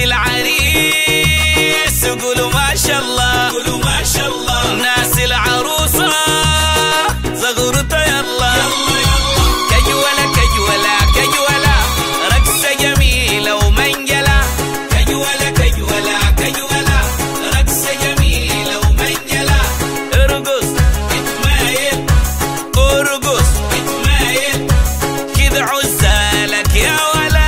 العريس قولوا ما شاء الله قولوا ما شاء الله ناس العروسة زغرطة يلا يلا يلا كجولة كجولة كجولة رقصة جميلة ومنجلة كجولة كجولة كجولة رقصة جميلة ومنجلة ارقص اتمايل ارقص اتمايل كده عزالك يا ولا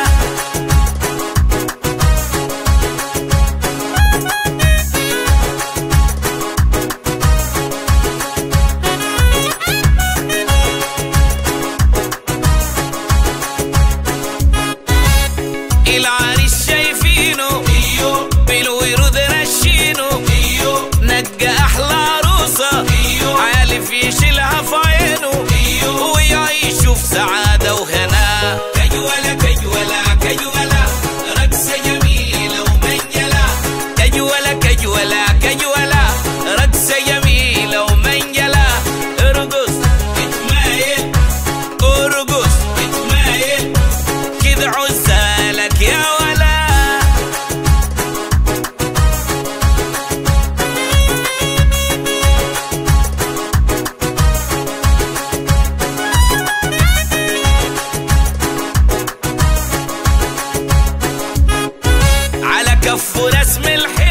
العريس شايفينه ايوه بالورود رشينه ايوه نقى احلى عروسه ايوه عالف يشيلها في عينه ايوه ويعيشوا في سعاده وهنا كجولة كجولة كجولة رقصة جميلة ومنجلة كجوله كجوله كجوله رقصه جميله ومنجله ارقص اتمايل ارقص اتمايل كده عزالك يا ولا على كفه رسم الحلو